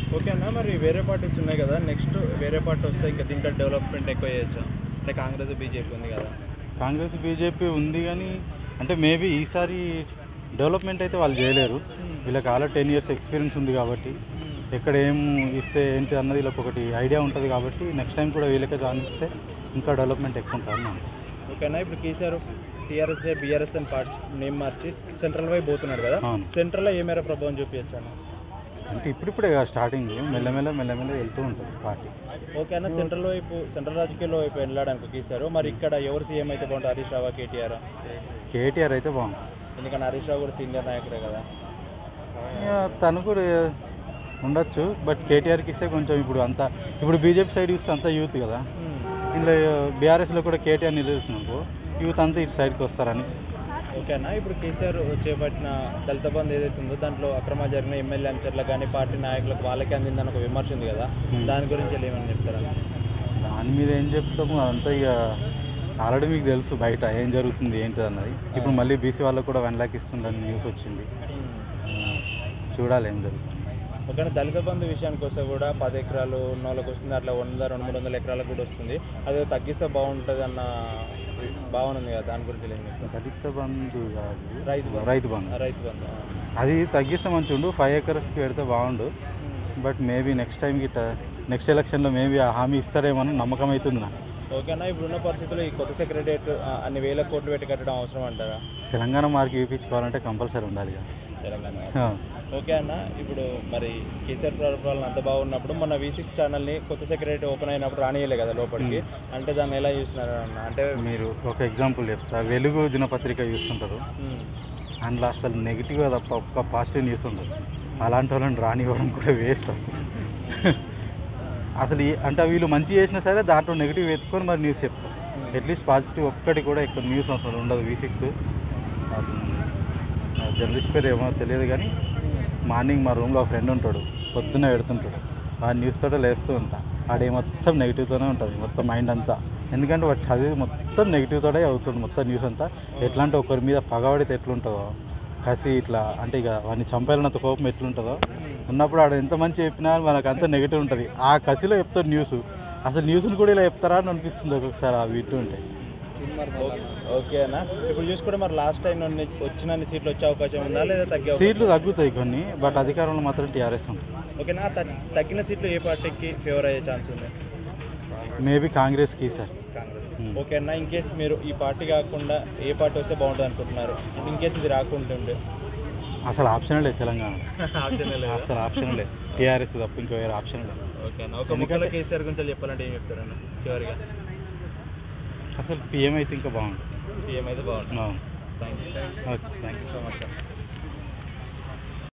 Okay అన్న మరి వేరే పార్టీస్ ఉన్నాయి కదా నెక్స్ట్ వేరే పార్టీ వస్తే ఇంకా దీంట్లో డెవలప్మెంట్ ఎక్కువ చేయొచ్చా అంటే కాంగ్రెస్ బీజేపీ ఉంది కదా కాంగ్రెస్ బీజేపీ ఉంది కానీ అంటే మేబీ ఈసారి డెవలప్మెంట్ అయితే వాళ్ళు చేయలేరు వీళ్ళకి ఆల్రెడీ టెన్ ఇయర్స్ ఎక్స్పీరియన్స్ ఉంది కాబట్టి ఎక్కడ ఏం ఇస్తే ఏంటి అన్నది వీళ్ళకి ఒకటి ఐడియా ఉంటుంది కాబట్టి నెక్స్ట్ టైం కూడా వీళ్ళకే ఛాన్స్ ఇస్తే ఇంకా డెవలప్మెంట్ ఎక్కువ ఉంటుంది నాకు ఓకేనా ఇప్పుడు కేసీఆర్ టీఆర్ఎస్ బీఆర్ఎస్ అని పార్టీ నేమ్ మార్చి సెంట్రల్ వైపు పోతున్నాడు కదా అవును. సెంట్రల్లో ఏ మేర ప్రభావం చూపించచ్చు అన్న అంటే ఇప్పుడిప్పుడే కదా స్టార్టింగ్ మెల్లమెల్ల మెల్లమెల్ల వెళ్తూ ఉంటుంది పార్టీ ఓకేనా సెంట్రల్ వైపు సెంట్రల్ రాజకీయాల వైపు వెళ్ళడానికి కేసీఆర్ మరి ఇక్కడ ఎవరు సీఎం అయితే బాగుంటుంది హరీష్ రావా కేటీఆర్ కేటీఆర్ అయితే బాగుంది ఎందుకంటే హరీష్ రావు కూడా సీనియర్ నాయకుడే కదా ఇక తను కూడా ఉండొచ్చు బట్ కేటీఆర్కి ఇస్తే కొంచెం ఇప్పుడు అంతా ఇప్పుడు బీజేపీ సైడ్ చూస్తే అంతా యూత్ కదా ఇందులో బీఆర్ఎస్లో కూడా కేటీఆర్ నిలుస్తున్నాము యూత్ అంతా ఇటు సైడ్కి వస్తారని ఓకేనా ఇప్పుడు కేసీఆర్ చేపట్టిన దళిత బంధు ఏదైతే ఉందో దాంట్లో అక్రమాలు జరిగిన ఎమ్మెల్యే అంచర్లకు కానీ పార్టీ నాయకులకు వాళ్ళకే అందిందని ఒక విమర్శ ఉంది కదా Hmm. దాని గురించి వీళ్ళు ఏమని చెప్తారా దాని మీద ఏం చెప్తాము అదంతా ఇక ఆల్రెడీ మీకు తెలుసు బయట ఏం జరుగుతుంది ఏంటి అన్నది ఇప్పుడు మళ్ళీ బీసీ వాళ్ళకు కూడా వన్ ల్యాక్ ఇస్తుందని న్యూస్ వచ్చింది చూడాలి ఏం జరుగుతుంది ఓకేనా దళిత బంధు విషయానికి వస్తే కూడా పది ఎకరాలు ఉన్న వాళ్ళకి వస్తుంది అట్లా వంద రెండు మూడు వందల ఎకరాలకు కూడా వస్తుంది అది తగ్గిస్తే బాగుంటుంది అన్న భావన ఉంది కదా దాని గురించి ఏం చెప్తారు దళిత బంధు కాదు రైతు బంధు. రైతు బంధు ఆ, రైతు బంధు అది తగ్గిస్తే మంచి ఉండు ఫైవ్ ఎకర్స్కి పెడితే బాగుండు బట్ మేబీ నెక్స్ట్ టైం గిట్ట నెక్స్ట్ ఎలక్షన్లో మేబీ ఆ హామీ ఇస్తాడేమో అని నమ్మకం అవుతుంది నాకు ఓకేనా ఇప్పుడున్న పరిస్థితుల్లో ఈ కొత్త సెక్రటరియట్ అన్ని వేల కోట్లు పెట్టి కట్టడం అవసరం అంటారా తెలంగాణ మార్క్ చూపించుకోవాలంటే కంపల్సరీ ఉండాలి కదా తెలంగాణ ఆ. ఓకే అన్న ఇప్పుడు మరి కేసీఆర్ పరిపాలన అంత బాగున్నప్పుడు మన వి సిక్స్ ఛానల్ని కొత్త సెక్రటరీ ఓపెన్ అయినప్పుడు రానియలే కదా లోపలికి అంటే దాన్ని ఎలా చూసినారు అన్న అంటే మీరు ఒక ఎగ్జాంపుల్ చెప్తా వెలుగు దినపత్రిక చూస్తుంటారు ఉమ్, అందులో అసలు నెగిటివ్ తప్ప ఒక్క పాజిటివ్ న్యూస్ ఉండదు అలాంటి వాళ్ళని రానివ్వడం కూడా వేస్ట్ అసలు అసలు ఈ- అంటే వీళ్ళు మంచి చేసినా సరే దాంట్లో నెగిటివ్ ఎత్తుకొని మరి న్యూస్ చెప్తారు అట్లీస్ట్ పాజిటివ్ ఒక్కటి కూడా ఇక్కడ న్యూస్ అసలు ఉండదు వి సిక్స్ జర్నలిస్ట్ పేరు ఏమో తెలియదు కానీ మార్నింగ్ మా రూమ్లో ఫ్రెండ్ ఉంటాడు పొద్దున్నే పెడుతుంటాడు వాడి న్యూస్ తోటే లేస్తూ ఉంటా ఆడే మొత్తం నెగిటివ్తోనే ఉంటుంది మొత్తం మైండ్ అంతా ఎందుకంటే వాడు చదివి మొత్తం నెగిటివ్ తోటే అవుతుంది మొత్తం న్యూస్ అంతా ఎట్లా అంటే ఒకరి మీద పగబడితే ఎట్లుంటుందో కసి ఇట్లా అంటే ఇక వాడిని చంపేయాలన్నంత కోపం ఎట్లుంటుందో ఉన్నప్పుడు ఆడు ఎంత మంచి చెప్పినా మనకు అంత నెగిటివ్ ఉంటుంది ఆ కసిలో చెప్తారు న్యూస్ అసలు న్యూస్ని కూడా ఇలా చెప్తారా అని అనిపిస్తుంది ఒక్కొక్కసారి ఆ వీటి ఉంటే ఓకే- ఓకే అన్న ఇప్పుడు చూసుకుంటే మరి లాస్ట్ టైం వచ్చిన సీట్లు వచ్చే అవకాశం ఉందా లేదా తగ్గే అవకాశం- సీట్లు తగ్గుతాయి కొన్ని బట్ అధికారంలో మాత్రం టీఆర్ఎస్ ఉంటుంది ఓకేనా తగ్- తగ్గిన సీట్లు ఏ పార్టీకి ఫేవర్ అయ్యే ఛాన్స్ ఉంది మేబీ కాంగ్రెస్కి సార్ కాంగ్రెస్ Hmm. ఓకే అన్న ఇన్ కేస్ మీరు ఈ పార్టీ కాకుండా ఏ పార్టీ వస్తే బాగుంటుంది అనుకుంటున్నారు ఇన్ కేస్ ఇది రాకుంటుండే అసలు ఆప్షన్ లేదు తెలంగాణ ఆప్షన్ లేదా? అసలు ఆప్షన్ లేదు టీఆర్ఎస్ తప్ప ఇంకో వేరే ఆప్షన్ లేదు ఓకే అన్న ఒక ముక్కలో కేసీఆర్ గురించి చెప్పాలంటే ఏం చెప్తారన్న చివరిగా అసలు పిఎం అయితే ఇంకా బాగుంటుంది ఏమైతే బాగుంటుంది అవును thank you okay thank you so much